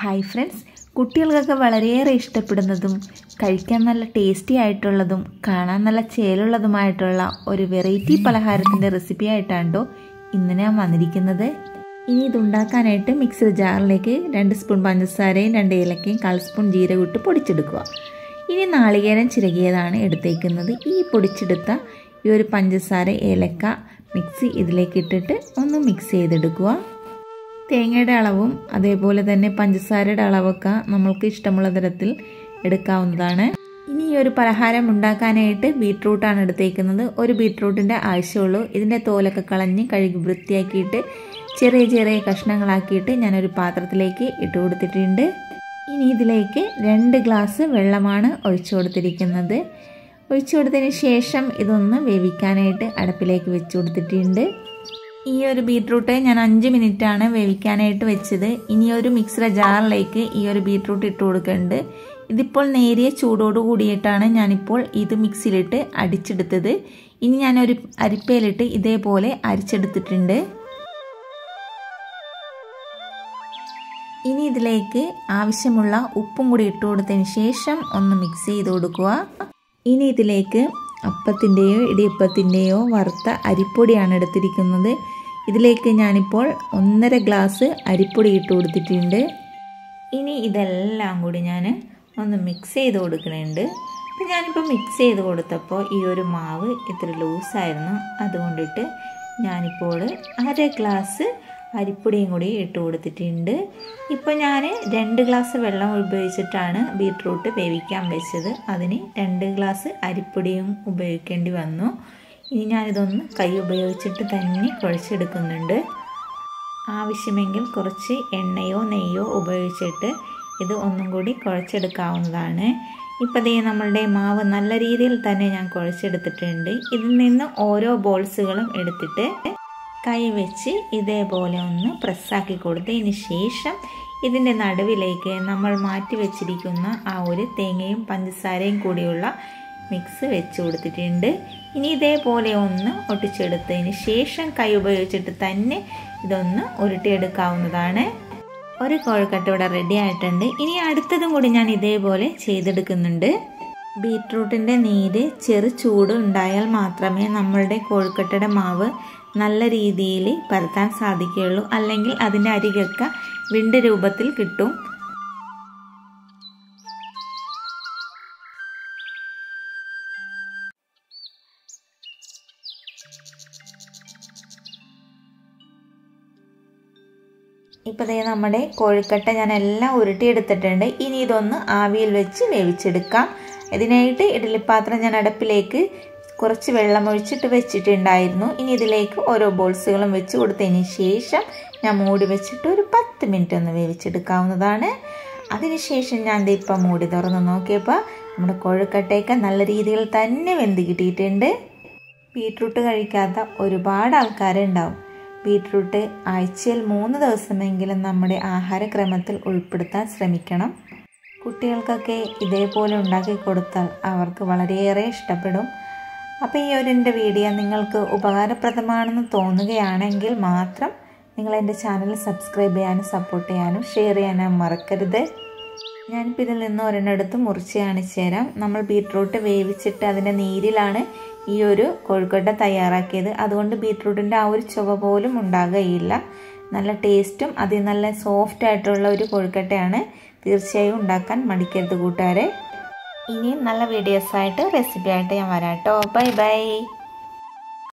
hi friends കുട്ടികൾക്കൊക്കെ വളരെയേറെ ഇഷ്ടപ്പെടുന്നതും കഴിക്കാൻ നല്ല ടേസ്റ്റി ആയിട്ടുള്ളതും കാണാൻ നല്ല ചേലുള്ളതുമായിട്ടുള്ള ഒരു വെറൈറ്റി പലഹാരത്തിൻ്റെ റെസിപ്പി ആയിട്ടാണ്ടോ ഇന്ന് ഞാൻ വന്നിരിക്കുന്നത് ഇനി ഇതുണ്ടാക്കാനായിട്ട് മിക്സർ ജാറിലേക്ക് രണ്ട് സ്പൂൺ പഞ്ചസാരയും രണ്ട് ഏലക്കയും കാൽ സ്പൂൺ ജീരകം ഇട്ട് പൊടിച്ചെടുക്കുക ഇനി നാളികേരം ചിരകിയതാണ് എടുത്തേക്കുന്നത് ഈ പൊടിച്ചെടുത്ത ഈ ഒരു പഞ്ചസാര ഏലക്ക മിക്സി ഇതിലേക്ക് ഇട്ടിട്ട് ഒന്ന് മിക്സ് ചെയ്തെടുക്കുക തേങ്ങയുടെ അളവും അതേപോലെ തന്നെ പഞ്ചസാരയുടെ അളവൊക്കെ നമ്മൾക്ക് ഇഷ്ടമുള്ള തരത്തിൽ എടുക്കാവുന്നതാണ് ഇനി ഈ ഒരു പലഹാരം ഉണ്ടാക്കാനായിട്ട് ബീട്രൂട്ടാണ് എടുത്തേക്കുന്നത് ഒരു ബീട്രൂട്ടിൻ്റെ ആവശ്യമുള്ളൂ ഇതിൻ്റെ തോലൊക്കെ കളഞ്ഞ് കഴുകി വൃത്തിയാക്കിയിട്ട് ചെറിയ ചെറിയ കഷ്ണങ്ങളാക്കിയിട്ട് ഞാനൊരു പാത്രത്തിലേക്ക് ഇട്ട് കൊടുത്തിട്ടുണ്ട് ഇനി ഇതിലേക്ക് രണ്ട് ഗ്ലാസ് വെള്ളമാണ് ഒഴിച്ചു കൊടുത്തിരിക്കുന്നത് ഒഴിച്ചു കൊടുത്തതിന് ശേഷം ഇതൊന്ന് വേവിക്കാനായിട്ട് അടുപ്പിലേക്ക് വെച്ച് കൊടുത്തിട്ടുണ്ട് ഈ ഒരു ബീട്രൂട്ട് ഞാൻ അഞ്ച് മിനിറ്റാണ് വേവിക്കാനായിട്ട് വെച്ചത് ഇനി ഒരു മിക്സർ ജാറിലേക്ക് ഈ ഒരു ബീട്രൂട്ട് ഇട്ട് കൊടുക്കുന്നുണ്ട് ഇതിപ്പോൾ നേരിയ ചൂടോട് കൂടിയിട്ടാണ് ഞാനിപ്പോൾ ഇത് മിക്സിയിലിട്ട് അടിച്ചെടുത്തത് ഇനി ഞാനൊരു അരിപ്പയിലിട്ട് ഇതേപോലെ അരിച്ചെടുത്തിട്ടുണ്ട് ഇനി ഇതിലേക്ക് ആവശ്യമുള്ള ഉപ്പും കൂടി ഇട്ട് കൊടുത്തതിന് ശേഷം ഒന്ന് മിക്സ് ചെയ്ത് കൊടുക്കുക ഇനി ഇതിലേക്ക് അപ്പത്തിൻ്റെയോ ഇടിയപ്പത്തിൻ്റെയോ വറുത്ത അരിപ്പൊടിയാണ് എടുത്തിരിക്കുന്നത് ഇതിലേക്ക് ഞാനിപ്പോൾ ഒന്നര ഗ്ലാസ് അരിപ്പൊടി ഇട്ട് കൊടുത്തിട്ടുണ്ട് ഇനി ഇതെല്ലാം കൂടി ഞാൻ ഒന്ന് മിക്സ് ചെയ്ത് കൊടുക്കുന്നുണ്ട് അപ്പം ഞാനിപ്പോൾ മിക്സ് ചെയ്ത് കൊടുത്തപ്പോൾ ഈ ഒരു മാവ് ഇത്ര ലൂസായിരുന്നു അതുകൊണ്ടിട്ട് ഞാനിപ്പോൾ അര ഗ്ലാസ് അരിപ്പൊടിയും കൂടി ഇട്ട് കൊടുത്തിട്ടുണ്ട് ഇപ്പോൾ ഞാൻ രണ്ട് ഗ്ലാസ് വെള്ളം ഉപയോഗിച്ചിട്ടാണ് ബീട്രൂട്ട് വേവിക്കാൻ വെച്ചത് അതിന് രണ്ട് ഗ്ലാസ് അരിപ്പൊടിയും ഉപയോഗിക്കേണ്ടി വന്നു ഇനി ഞാനിതൊന്ന് കൈ ഉപയോഗിച്ചിട്ട് തന്നെ കുഴച്ചെടുക്കുന്നുണ്ട് ആവശ്യമെങ്കിൽ കുറച്ച് എണ്ണയോ നെയ്യോ ഉപയോഗിച്ചിട്ട് ഇത് ഒന്നും കൂടി കുഴച്ചെടുക്കാവുന്നതാണ് ഇപ്പോൾ ദേ നമ്മളുടെ മാവ് നല്ല രീതിയിൽ തന്നെ ഞാൻ കുഴച്ചെടുത്തിട്ടുണ്ട് ഇതിൽ നിന്ന് ഓരോ ബോൾസുകളും എടുത്തിട്ട് കൈ വെച്ച് ഇതേപോലെ ഒന്ന് പ്രസ്സാക്കി കൊടുത്തതിന് ശേഷം ഇതിൻ്റെ നടുവിലേക്ക് നമ്മൾ മാറ്റി വെച്ചിരിക്കുന്ന ആ ഒരു തേങ്ങയും പഞ്ചസാരയും കൂടിയുള്ള മിക്സ് വെച്ച് കൊടുത്തിട്ടുണ്ട് ഇനി ഇതേപോലെ ഒന്ന് ഒട്ടിച്ചെടുത്തതിന് ശേഷം കൈ ഉപയോഗിച്ചിട്ട് തന്നെ ഇതൊന്ന് ഉരുട്ടിയെടുക്കാവുന്നതാണ് ഒരു കോഴിക്കട്ട ഇവിടെ റെഡി ആയിട്ടുണ്ട് ഇനി അടുത്തതും കൂടി ഞാൻ ഇതേപോലെ ചെയ്തെടുക്കുന്നുണ്ട് ബീട്രൂട്ടിൻ്റെ നീര് ചെറു ചൂട് ഉണ്ടായാൽ മാത്രമേ നമ്മളുടെ കോഴിക്കട്ടയുടെ മാവ് നല്ല രീതിയിൽ പരത്താൻ സാധിക്കുകയുള്ളൂ അല്ലെങ്കിൽ അതിൻ്റെ അരികൊക്കെ വിണ്ട് രൂപത്തിൽ കിട്ടും ഇപ്പോൾ ദേ നമ്മുടെ കോഴിക്കട്ട ഞാൻ എല്ലാം ഉരുട്ടിയെടുത്തിട്ടുണ്ട് ഇനി ഇതൊന്ന് ആവിയിൽ വെച്ച് വേവിച്ചെടുക്കാം ഇതിനായിട്ട് ഇഡലിപ്പാത്രം ഞാൻ അടുപ്പിലേക്ക് കുറച്ച് വെള്ളം ഒഴിച്ചിട്ട് വെച്ചിട്ടുണ്ടായിരുന്നു ഇനി ഇതിലേക്ക് ഓരോ ബോൾസുകളും വെച്ച് കൊടുത്തതിന് ശേഷം ഞാൻ മൂടി വെച്ചിട്ട് ഒരു പത്ത് മിനിറ്റ് ഒന്ന് വേവിച്ചെടുക്കാവുന്നതാണ് അതിനുശേഷം ഞാൻ ഇപ്പം മൂടി തുറന്ന് നോക്കിയപ്പോൾ നമ്മുടെ കൊഴുക്കട്ടയൊക്കെ നല്ല രീതിയിൽ തന്നെ വെന്ത് കിട്ടിയിട്ടുണ്ട് ബീട്രൂട്ട് കഴിക്കാത്ത ഒരുപാട് ആൾക്കാരുണ്ടാവും ബീട്രൂട്ട് ആഴ്ചയിൽ മൂന്ന് ദിവസമെങ്കിലും നമ്മുടെ ആഹാരക്രമത്തിൽ ഉൾപ്പെടുത്താൻ ശ്രമിക്കണം കുട്ടികൾക്കൊക്കെ ഇതേപോലെ ഉണ്ടാക്കി കൊടുത്താൽ അവർക്ക് വളരെയേറെ ഇഷ്ടപ്പെടും അപ്പോൾ ഈ ഒരു എൻ്റെ വീഡിയോ നിങ്ങൾക്ക് ഉപകാരപ്രദമാണെന്ന് തോന്നുകയാണെങ്കിൽ മാത്രം നിങ്ങൾ എൻ്റെ ചാനൽ സബ്സ്ക്രൈബ് ചെയ്യാനും സപ്പോർട്ട് ചെയ്യാനും ഷെയർ ചെയ്യാനും മറക്കരുത് ഞാനിപ്പോൾ ഇതിൽ നിന്ന് ഒരെണ്ണെടുത്ത് മുറിച്ച് കാണിച്ചു തരാം നമ്മൾ ബീട്രൂട്ട് വേവിച്ചിട്ട് അതിൻ്റെ നീരിലാണ് ഈ ഒരു കോഴിക്കോട്ട തയ്യാറാക്കിയത് അതുകൊണ്ട് ബീട്രൂട്ടിൻ്റെ ആ ഒരു ചുവ പോലും ഉണ്ടാകുകയില്ല നല്ല ടേസ്റ്റും അതിൽ നല്ല സോഫ്റ്റ് ആയിട്ടുള്ള ഒരു കോഴിക്കട്ടയാണ് തീർച്ചയായും ഉണ്ടാക്കാൻ മടിക്കരുത് കൂട്ടുകാരെ ഇനിയും നല്ല വീഡിയോസായിട്ട് റെസിപ്പി ആയിട്ട് ഞാൻ വരാം കേട്ടോ ബൈ ബൈ